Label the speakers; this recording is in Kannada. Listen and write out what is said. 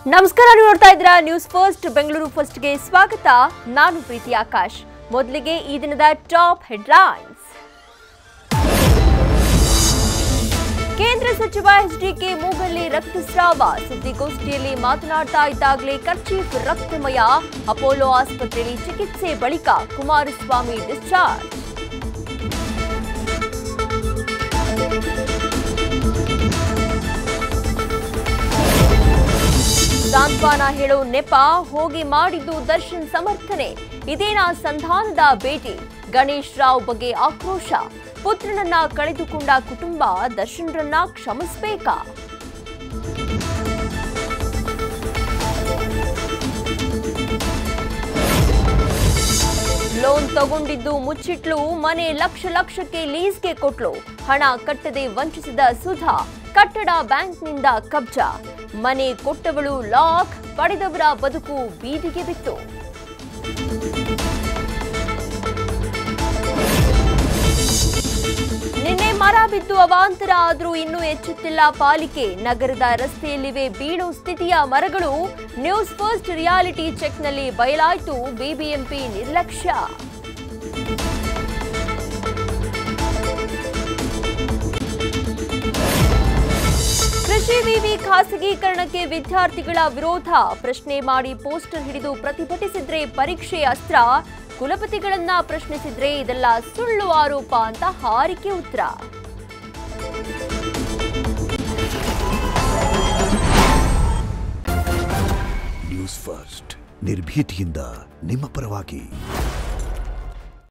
Speaker 1: ನಮಸ್ಕಾರ ನೀವು ನೋಡ್ತಾ ಇದ್ದೀರಾ ನ್ಯೂಸ್ ಫಸ್ಟ್ ಬೆಂಗಳೂರು ಫಸ್ಟ್ಗೆ ಸ್ವಾಗತ ನಾನು ಪ್ರೀತಿ ಆಕಾಶ್ ಮೊದಲಿಗೆ ಈ ದಿನದ ಟಾಪ್ ಹೆಡ್ಲೈನ್ಸ್ ಕೇಂದ್ರ ಸಚಿವ ಎಚ್ಡಿಕೆ ಮೂಗಲ್ಲಿ ರಕ್ತಸ್ರಾವ ಸುದ್ದಿಗೋಷ್ಠಿಯಲ್ಲಿ ಮಾತನಾಡ್ತಾ ಇದ್ದಾಗಲೇ ಕರ್ಚೀಫ್ ರಕ್ತಮಯ ಅಪೋಲೋ ಆಸ್ಪತ್ರೆಯಲ್ಲಿ ಚಿಕಿತ್ಸೆ ಬಳಿಕ ಕುಮಾರಸ್ವಾಮಿ ಡಿಸ್ಚಾರ್ಜ್ ಸಾಂತ್ವನ ಹೇಳೋ ನೆಪ ಹೋಗಿ ಮಾಡಿದ್ದು ದರ್ಶನ್ ಸಮರ್ಥನೆ ಇದೇನಾ ಸಂಧಾನದ ಭೇಟಿ ಗಣೇಶ್ ರಾವ್ ಬಗ್ಗೆ ಆಕ್ರೋಶ ಪುತ್ರನನ್ನ ಕಳೆದುಕೊಂಡ ಕುಟುಂಬ ದರ್ಶನ್ರನ್ನ ಕ್ಷಮಿಸಬೇಕಾ ಲೋನ್ ತಗೊಂಡಿದ್ದು ಮುಚ್ಚಿಟ್ಲು ಮನೆ ಲಕ್ಷ ಲಕ್ಷಕ್ಕೆ ಲೀಸ್ಗೆ ಕೊಟ್ಲು ಹಣ ಕಟ್ಟದೆ ವಂಚಿಸಿದ ಸುಧಾ ಕಟ್ಟಡ ಬ್ಯಾಂಕ್ನಿಂದ ಕಬ್ಜಾ ಮನೆ ಕೊಟ್ಟವಳು ಲಾಕ್ ಪಡೆದವರ ಬದುಕು ಬೀದಿಗೆ ಬಿತ್ತು ನಿನ್ನೆ ಮರ ಬಿದ್ದು ಅವಾಂತರ ಆದ್ರೂ ಇನ್ನೂ ಎಚ್ಚುತ್ತಿಲ್ಲ ಪಾಲಿಕೆ ನಗರದ ರಸ್ತೆಯಲ್ಲಿವೆ ಬೀಳೋ ಸ್ಥಿತಿಯ ಮರಗಳು ನ್ಯೂಸ್ ಫಸ್ಟ್ ರಿಯಾಲಿಟಿ ಚೆಕ್ನಲ್ಲಿ ಬಯಲಾಯ್ತು ಬಿಬಿಎಂಪಿ ನಿರ್ಲಕ್ಷ್ಯ ಕೃಷಿ ವಿವಿ ಖಾಸಗೀಕರಣಕ್ಕೆ ವಿದ್ಯಾರ್ಥಿಗಳ ವಿರೋಧ ಪ್ರಶ್ನೆ ಮಾಡಿ ಪೋಸ್ಟರ್ ಹಿಡಿದು ಪ್ರತಿಭಟಿಸಿದ್ರೆ ಪರೀಕ್ಷೆ ಅಸ್ತ್ರ ಕುಲಪತಿಗಳನ್ನ ಪ್ರಶ್ನಿಸಿದ್ರೆ ಇದೆಲ್ಲ ಸುಳ್ಳು ಆರೋಪ ಅಂತ ಹಾರಿಕೆ ಉತ್ತರ
Speaker 2: ನ್ಯೂಸ್ ಫಸ್ಟ್ ನಿರ್ಭೀತಿಯಿಂದ ನಿಮ್ಮ ಪರವಾಗಿ